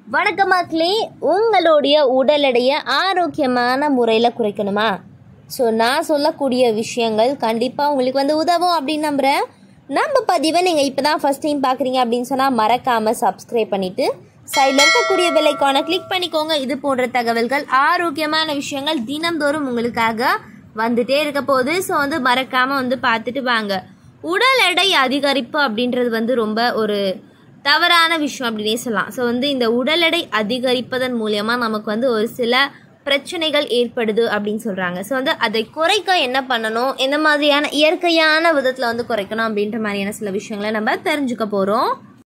வணக்கம் மக்களே உங்களுடைய உடல் எடையை ஆரோக்கியமான முறையில் குறைக்கணுமா ஸோ நான் சொல்லக்கூடிய விஷயங்கள் கண்டிப்பாக உங்களுக்கு வந்து உதவும் அப்படின்னு நம்புகிறேன் நம்ம பதிவை நீங்கள் இப்போ தான் ஃபஸ்ட் டைம் பார்க்குறீங்க அப்படின்னு சொன்னால் மறக்காமல் சப்ஸ்கிரைப் பண்ணிவிட்டு சைடில் இருக்கக்கூடிய பெல்லைக்கானை கிளிக் பண்ணிக்கோங்க இது போன்ற தகவல்கள் ஆரோக்கியமான விஷயங்கள் தினந்தோறும் உங்களுக்காக வந்துட்டே இருக்க போகுது ஸோ வந்து மறக்காமல் வந்து பார்த்துட்டு வாங்க உடல் எடை அதிகரிப்பு அப்படின்றது வந்து ரொம்ப ஒரு தவறான விஷயம் அப்படின்னே சொல்லலாம் ஸோ வந்து இந்த உடல் எடை அதிகரிப்பதன் மூலியமாக நமக்கு வந்து ஒரு சில பிரச்சனைகள் ஏற்படுது அப்படின்னு சொல்கிறாங்க ஸோ வந்து அதை குறைக்க என்ன பண்ணணும் எந்த மாதிரியான இயற்கையான விதத்தில் வந்து குறைக்கணும் அப்படின்ற மாதிரியான சில விஷயங்களை நம்ம தெரிஞ்சுக்க போகிறோம்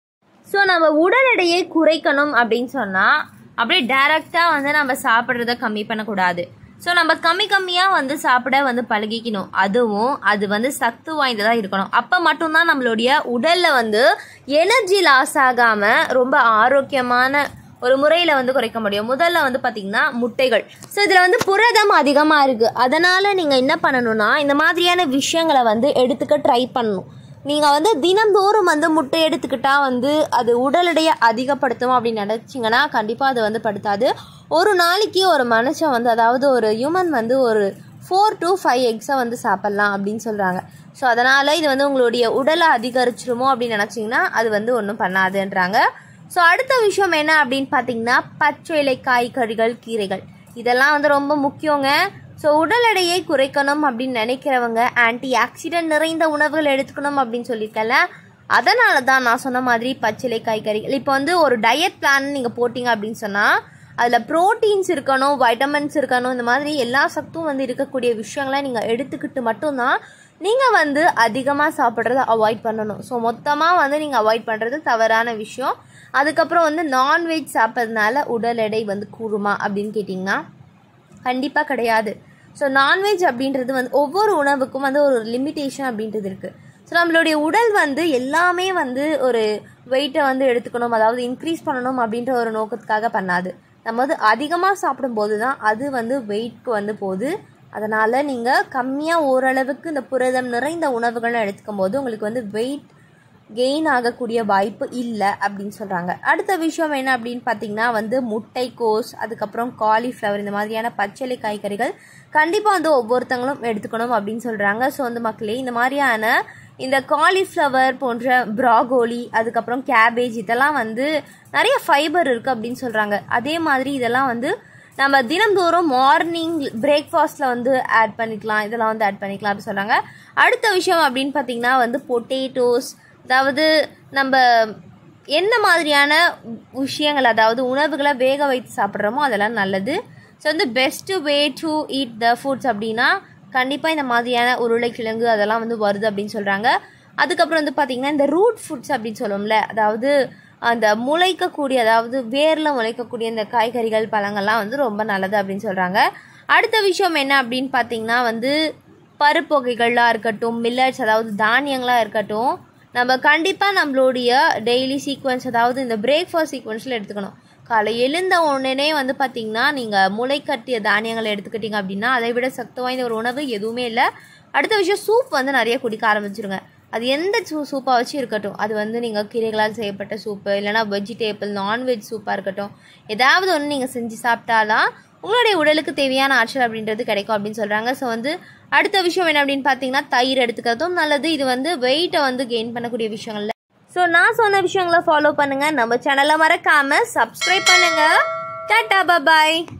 ஸோ நம்ம உடல் எடையை குறைக்கணும் அப்படின்னு சொன்னால் அப்படியே டைரெக்டாக வந்து நம்ம சாப்பிட்றத கம்மி பண்ணக்கூடாது ஸோ நம்ம கம்மி கம்மியாக வந்து சாப்பிட வந்து பழகிக்கணும் அதுவும் அது வந்து சத்து வாய்ந்ததாக இருக்கணும் அப்போ மட்டும்தான் நம்மளுடைய உடலில் வந்து எனர்ஜி லாஸ் ஆகாமல் ரொம்ப ஆரோக்கியமான ஒரு முறையில் வந்து குறைக்க முடியும் முதல்ல வந்து பார்த்திங்கன்னா முட்டைகள் ஸோ இதில் வந்து புரதம் அதிகமாக இருக்குது அதனால் நீங்கள் என்ன பண்ணணும்னா இந்த மாதிரியான விஷயங்களை வந்து எடுத்துக்க ட்ரை பண்ணணும் நீங்கள் வந்து தினந்தோறும் வந்து முட்டை எடுத்துக்கிட்டா வந்து அது உடல் எடையை அதிகப்படுத்தும் அப்படின்னு நினச்சிங்கன்னா கண்டிப்பாக அது வந்து படுத்தாது ஒரு நாளைக்கு ஒரு மனுஷன் வந்து அதாவது ஒரு ஹியூமன் வந்து ஒரு ஃபோர் டு ஃபைவ் எக்ஸை வந்து சாப்பிட்லாம் அப்படின்னு சொல்கிறாங்க ஸோ அதனால் இது வந்து உங்களுடைய உடலை அதிகரிச்சிருமோ அப்படின்னு நினச்சிங்கன்னா அது வந்து ஒன்றும் பண்ணாதுன்றாங்க ஸோ அடுத்த விஷயம் என்ன அப்படின்னு பார்த்தீங்கன்னா பச்சை இலை காய்கறிகள் கீரைகள் இதெல்லாம் வந்து ரொம்ப முக்கியங்க ஸோ உடல் எடையை குறைக்கணும் அப்படின்னு நினைக்கிறவங்க ஆன்டி ஆக்சிடென்ட் நிறைந்த உணவுகள் எடுத்துக்கணும் அப்படின்னு சொல்லியிருக்கல அதனால தான் நான் சொன்ன மாதிரி பச்சிலை காய்கறிகள் இப்போ வந்து ஒரு டயட் பிளான் நீங்கள் போட்டிங்க அப்படின்னு சொன்னால் அதில் ப்ரோட்டீன்ஸ் இருக்கணும் வைட்டமின்ஸ் இருக்கணும் இந்த மாதிரி எல்லா சத்தும் வந்து இருக்கக்கூடிய விஷயங்களை நீங்கள் எடுத்துக்கிட்டு மட்டும்தான் நீங்கள் வந்து அதிகமாக சாப்பிட்றத அவாய்ட் பண்ணணும் ஸோ மொத்தமாக வந்து நீங்கள் அவாய்ட் பண்ணுறது தவறான விஷயம் அதுக்கப்புறம் வந்து நான்வெஜ் சாப்பிட்றதுனால உடல் எடை வந்து கூடுமா அப்படின்னு கேட்டிங்கன்னா கண்டிப்பாக கிடையாது ஸோ நான்வெஜ் அப்படின்றது வந்து ஒவ்வொரு உணவுக்கும் வந்து ஒரு லிமிட்டேஷன் அப்படின்றது இருக்குது ஸோ நம்மளுடைய உடல் வந்து எல்லாமே வந்து ஒரு வெயிட்டை வந்து எடுத்துக்கணும் அதாவது இன்க்ரீஸ் பண்ணணும் அப்படின்ற ஒரு நோக்கத்துக்காக பண்ணாது நம்ம வந்து அதிகமாக சாப்பிடும்போது தான் அது வந்து வெயிட்க்கு வந்து போகுது அதனால் நீங்கள் கம்மியாக ஓரளவுக்கு இந்த புரதம் நிறைந்த உணவுகளை எடுத்துக்கும் போது உங்களுக்கு வந்து வெயிட் கெயின் ஆகக்கூடிய வாய்ப்பு இல்லை அப்படின்னு சொல்கிறாங்க அடுத்த விஷயம் என்ன அப்படின்னு பார்த்தீங்கன்னா வந்து முட்டைக்கோஸ் அதுக்கப்புறம் காலிஃப்ளவர் இந்த மாதிரியான பச்சளை காய்கறிகள் கண்டிப்பாக வந்து ஒவ்வொருத்தங்களும் எடுத்துக்கணும் அப்படின்னு சொல்கிறாங்க ஸோ வந்து மக்களே இந்த மாதிரியான இந்த காலிஃப்ளவர் போன்ற ப்ராகோலி அதுக்கப்புறம் கேபேஜ் இதெல்லாம் வந்து நிறைய ஃபைபர் இருக்குது அப்படின்னு சொல்கிறாங்க அதே மாதிரி இதெல்லாம் வந்து நம்ம தினந்தோறும் மார்னிங் பிரேக்ஃபாஸ்ட்டில் வந்து ஆட் பண்ணிக்கலாம் இதெல்லாம் வந்து ஆட் பண்ணிக்கலாம் அப்படின்னு சொல்கிறாங்க அடுத்த விஷயம் அப்படின்னு பார்த்தீங்கன்னா வந்து பொட்டேட்டோஸ் அதாவது நம்ம என்ன மாதிரியான விஷயங்கள் அதாவது உணவுகளை வேக வைத்து சாப்பிட்றோமோ அதெல்லாம் நல்லது ஸோ வந்து best way to eat the foods அப்படின்னா கண்டிப்பாக இந்த மாதிரியான உருளைக்கிழங்கு அதெல்லாம் வந்து வருது அப்படின்னு சொல்கிறாங்க அதுக்கப்புறம் வந்து பார்த்திங்கன்னா இந்த ரூட் ஃபுட்ஸ் அப்படின்னு சொல்லுவோம்ல அதாவது அந்த முளைக்கக்கூடிய அதாவது வேரில் முளைக்கக்கூடிய இந்த காய்கறிகள் பழங்கள்லாம் வந்து ரொம்ப நல்லது அப்படின்னு சொல்கிறாங்க அடுத்த விஷயம் என்ன அப்படின்னு பார்த்தீங்கன்னா வந்து பருப்பு வகைகள்லாம் இருக்கட்டும் மில்லட்ஸ் அதாவது தானியங்களாக இருக்கட்டும் நம்ம கண்டிப்பாக நம்மளுடைய டெய்லி சீக்வன்ஸ் அதாவது இந்த பிரேக்ஃபாஸ்ட் சீக்வன்ஸில் எடுத்துக்கணும் காலை எழுந்த உடனே வந்து பார்த்திங்கன்னா நீங்கள் முளை கட்டிய தானியங்களை எடுத்துக்கிட்டீங்க அப்படின்னா அதை விட சத்து வாய்ந்த ஒரு உணவு எதுவுமே இல்லை அடுத்த விஷயம் சூப் வந்து நிறைய குடிக்க ஆரம்பிச்சிருங்க அது எந்த சூ சூப்பாக வச்சு இருக்கட்டும் அது வந்து நீங்கள் கீரைகளால் செய்யப்பட்ட சூப்பு இல்லைனா வெஜிடேபிள் நான்வெஜ் சூப்பாக இருக்கட்டும் ஏதாவது ஒன்று நீங்கள் செஞ்சு சாப்பிட்டாலாம் உங்களுடைய உடலுக்கு தேவையான ஆற்றல் அப்படின்றது கிடைக்கும் அப்படின்னு சொல்கிறாங்க ஸோ வந்து அடுத்த விஷயம் என்ன அப்படின்னு பார்த்தீங்கன்னா தயிர் எடுத்துக்கிறதும் நல்லது இது வந்து வெயிட்டை வந்து கெயின் பண்ணக்கூடிய விஷயங்கள்ல ஸோ நான் சொன்ன விஷயங்களை ஃபாலோ பண்ணுங்கள் நம்ம சேனலை மறக்காமல் சப்ஸ்கிரைப் பண்ணுங்கள் டாட்டா பாய்